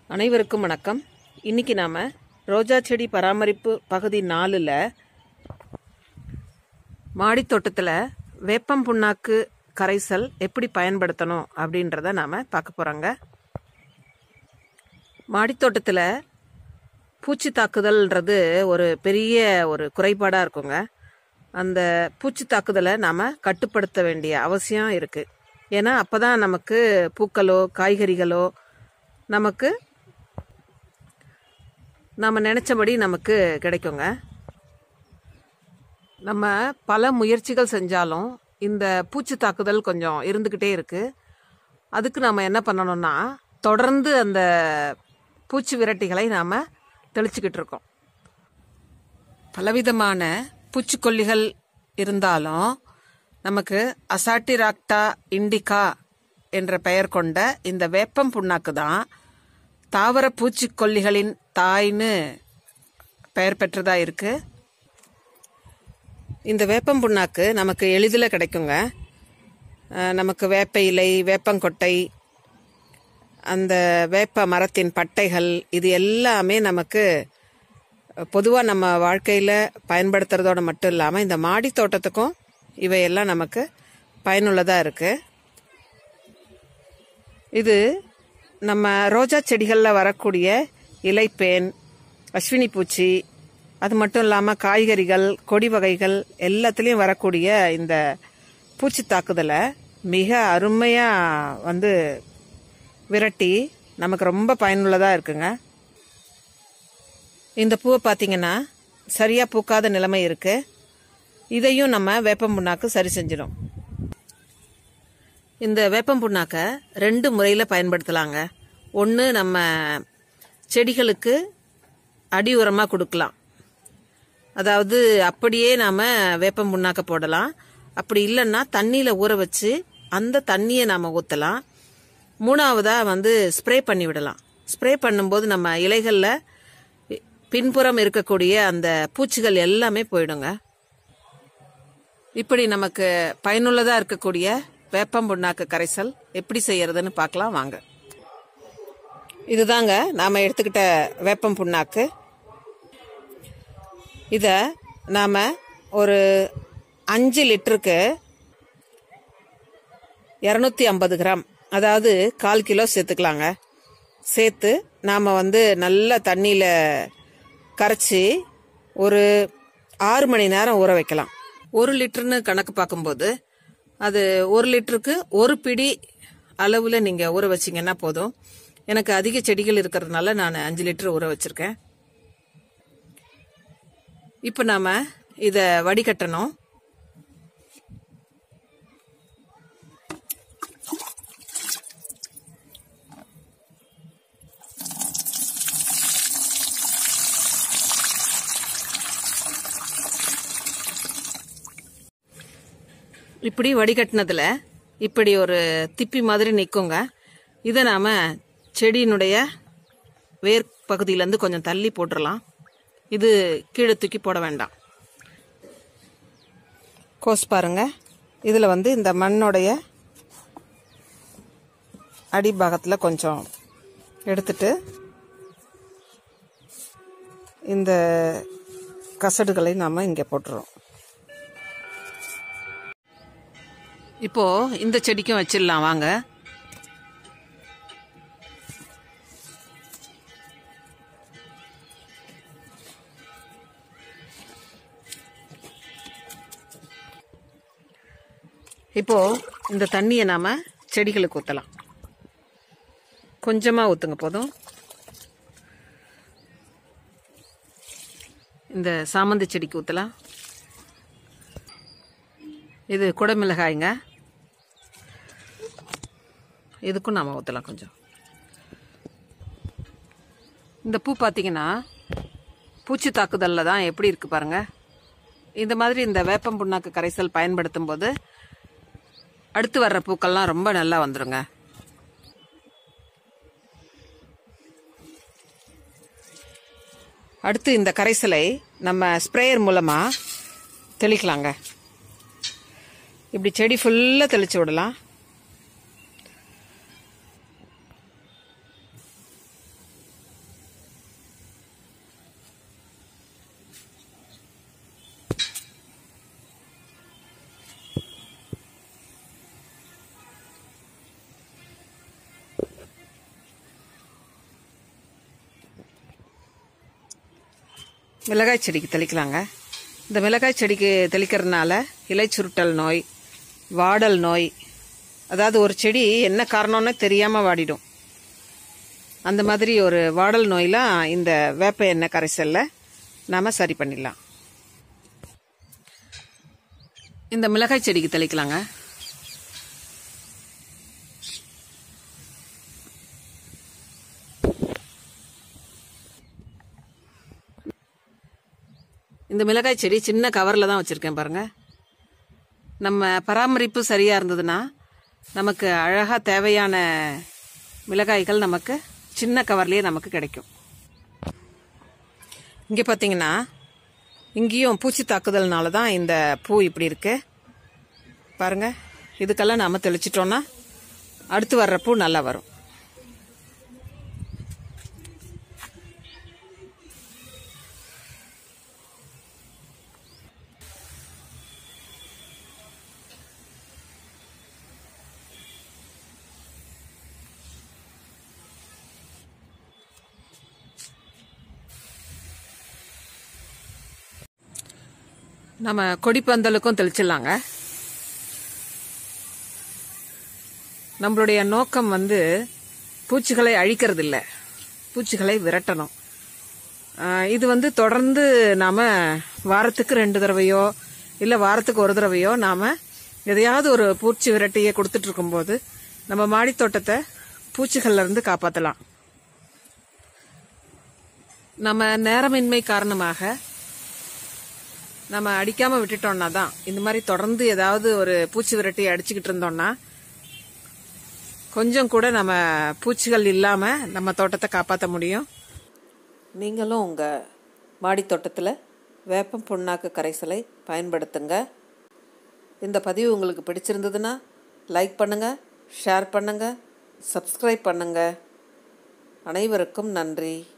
அனைவருக்கும் வணக்கம் இன்னைக்கு நாம ரோஜா செடி பராமரிப்பு பகுதி நாலுல மாடித் தோட்டத்தில் வேப்பம் புண்ணாக்கு கரைசல் எப்படி பயன்படுத்தணும் அப்படின்றத நாம பார்க்க போறோங்க மாடித் தோட்டத்தில் பூச்சி தாக்குதல்ன்றது ஒரு பெரிய ஒரு குறைபாடாக இருக்குங்க அந்த பூச்சி தாக்குதலை நாம் கட்டுப்படுத்த வேண்டிய அவசியம் இருக்குது ஏன்னா அப்போ தான் நமக்கு பூக்களோ காய்கறிகளோ நமக்கு நம்ம நினச்சபடி நமக்கு கிடைக்குங்க நம்ம பல முயற்சிகள் செஞ்சாலும் இந்த பூச்சி தாக்குதல் கொஞ்சம் இருந்துக்கிட்டே இருக்குது அதுக்கு நாம் என்ன பண்ணணும்னா தொடர்ந்து அந்த பூச்சி விரட்டிகளை நாம் தெளிச்சுக்கிட்டு இருக்கோம் பலவிதமான பூச்சிக்கொல்லிகள் இருந்தாலும் நமக்கு அசாட்டிராக்டா இண்டிகா என்ற பெயர் கொண்ட இந்த வேப்பம் புண்ணாக்கு தான் தாவர பூச்சிக்கொல்லிகளின் தாய்னு பெயர் பெற்றதா இருக்கு இந்த வேப்பம் புண்ணாக்கு நமக்கு எளிதில் கிடைக்குங்க அஹ் நமக்கு வேப்ப இலை வேப்பங்கொட்டை அந்த வேப்ப மரத்தின் பட்டைகள் இது எல்லாமே நமக்கு பொதுவாக நம்ம வாழ்க்கையில் பயன்படுத்துறதோட மட்டும் இல்லாமல் இந்த மாடி தோட்டத்துக்கும் இவையெல்லாம் நமக்கு பயனுள்ளதாக இருக்குது இது நம்ம ரோஜா செடிகளில் வரக்கூடிய இலைப்பேன் அஸ்வினி பூச்சி அது மட்டும் இல்லாமல் காய்கறிகள் கொடி வகைகள் எல்லாத்துலேயும் வரக்கூடிய இந்த பூச்சி தாக்குதலை மிக அருமையாக வந்து விரட்டி நமக்கு ரொம்ப பயனுள்ளதாக இருக்குங்க இந்த பூவை பார்த்தீங்கன்னா சரியாக பூக்காத நிலைமை இருக்கு இதையும் நம்ம வேப்பம் புண்ணாக்கு சரி செஞ்சிடும் இந்த வேப்பம் புண்ணாக்கை ரெண்டு முறையில் பயன்படுத்தலாங்க ஒன்று நம்ம செடிகளுக்கு அடி உரமாக கொடுக்கலாம் அதாவது அப்படியே நாம் வேப்பம் புண்ணாக்க போடலாம் அப்படி இல்லைன்னா தண்ணியில் ஊற வச்சு அந்த தண்ணியை நாம் ஊற்றலாம் மூணாவதாக வந்து ஸ்ப்ரே பண்ணி விடலாம் ஸ்ப்ரே பண்ணும்போது நம்ம இலைகளில் பின்புறம் இருக்கக்கூடிய அந்த பூச்சிகள் எல்லாமே போயிடுங்க இப்படி நமக்கு பயனுள்ளதாக இருக்கக்கூடிய வேப்பம் புண்ணாக்கு கரைசல் எப்படி செய்யறதுன்னு பார்க்கலாம் வாங்க இதுதாங்க நாம் எடுத்துக்கிட்ட வேப்பம் புண்ணாக்கு இதை நாம் ஒரு அஞ்சு லிட்டருக்கு இரநூத்தி ஐம்பது கிராம் அதாவது கால் கிலோ சேர்த்துக்கலாங்க சேர்த்து நாம் வந்து நல்ல தண்ணியில் கரைச்சி ஒரு ஆறு மணி நேரம் ஊற வைக்கலாம் ஒரு லிட்டர்னு கணக்கு பார்க்கும்போது அது ஒரு லிட்டருக்கு ஒரு பிடி அளவில் நீங்கள் ஊற வச்சிங்கன்னா போதும் எனக்கு அதிக செடிகள் இருக்கிறதுனால நான் அஞ்சு லிட்டர் ஊற வச்சிருக்கேன் இப்போ நாம் இதை வடிகட்டணும் இப்படி வடிகட்டினதுல இப்படி ஒரு திப்பி மாதிரி நிற்குங்க இதை நாம் செடியினுடைய வேர் பகுதியிலேருந்து கொஞ்சம் தள்ளி போட்டுடலாம் இது கீழே தூக்கி போட வேண்டாம் கோஸ் பாருங்க இதில் வந்து இந்த மண்ணோடைய அடிபாகத்தில் கொஞ்சம் எடுத்துட்டு இந்த கசடுகளை நாம் இங்கே போட்டுறோம் இப்போ இந்த செடிக்கும் வச்சிடலாம் வாங்க இப்போ இந்த தண்ணியை நாம செடிகளுக்கு ஊற்றலாம் கொஞ்சமாக ஊற்றுங்க போதும் இந்த சாமந்தி செடிக்கு ஊற்றலாம் இது குடமிளகாய்ங்க இதுக்கும் நாம் ஊற்றலாம் கொஞ்சம் இந்த பூ பார்த்தீங்கன்னா பூச்சி தாக்குதலில் தான் எப்படி இருக்கு பாருங்க இந்த மாதிரி இந்த வேப்பம் புண்ணாக்கு கரைசல் பயன்படுத்தும் போது அடுத்து வர்ற பூக்கள்லாம் ரொம்ப நல்லா வந்துருங்க அடுத்து இந்த கரைசலை நம்ம ஸ்ப்ரேயர் மூலமாக தெளிக்கலாங்க இப்படி செடி ஃபுல்லாக தெளிச்சு விடலாம் மிளகாய் செடிக்கு தெளிக்கலாங்க இந்த மிளகாய் செடிக்கு தெளிக்கிறதுனால இலை சுருட்டல் நோய் வாடல் நோய் அதாவது ஒரு செடி என்ன காரணம்னு தெரியாமல் வாடிடும் அந்த மாதிரி ஒரு வாடல் நோயெலாம் இந்த வேப்ப எண்ணெய் கரைசலில் நாம் சரி பண்ணிடலாம் இந்த மிளகாய் செடிக்கு தெளிக்கலாங்க இந்த மிளகாய் செடி சின்ன கவரில் தான் வச்சுருக்கேன் பாருங்கள் நம்ம பராமரிப்பு சரியாக இருந்ததுன்னா நமக்கு அழகாக தேவையான மிளகாய்கள் நமக்கு சின்ன கவர்லேயே நமக்கு கிடைக்கும் இங்கே பார்த்தீங்கன்னா இங்கேயும் பூச்சி தாக்குதல்னால தான் இந்த பூ இப்படி இருக்கு பாருங்க இதுக்கெல்லாம் நாம் தெளிச்சிட்டோன்னா அடுத்து வர்ற பூ நல்லா வரும் நம்ம கொடிப்பந்தலுக்கும் தெளிச்சிடலாங்க நம்மளுடைய நோக்கம் வந்து பூச்சிகளை அழிக்கிறது இல்லை பூச்சிகளை விரட்டணும் ஆஹ் இது வந்து தொடர்ந்து நாம் வாரத்துக்கு ரெண்டு தடவையோ இல்லை வாரத்துக்கு ஒரு தடவையோ நாம் எதையாவது ஒரு பூச்சி விரட்டியை கொடுத்துட்டு இருக்கும்போது நம்ம மாடித் தோட்டத்தை பூச்சிகள்ல இருந்து காப்பாற்றலாம் நம்ம நேரமின்மை காரணமாக நம்ம அடிக்காம விட்டுட்டோம்னா தான் இந்த மாதிரி தொடர்ந்து ஏதாவது ஒரு பூச்சி விரட்டி அடிச்சுக்கிட்டு இருந்தோம்னா கொஞ்சம் கூட நம்ம பூச்சிகள் இல்லாம நம்ம தோட்டத்தை காப்பாற்ற முடியும் நீங்களும் உங்க மாடி தோட்டத்தில் வேப்பம் புண்ணாக்கு கரைசலை பயன்படுத்துங்க இந்த பதிவு உங்களுக்கு பிடிச்சிருந்ததுன்னா லைக் பண்ணுங்க ஷேர் பண்ணுங்க சப்ஸ்கிரைப் பண்ணுங்க அனைவருக்கும் நன்றி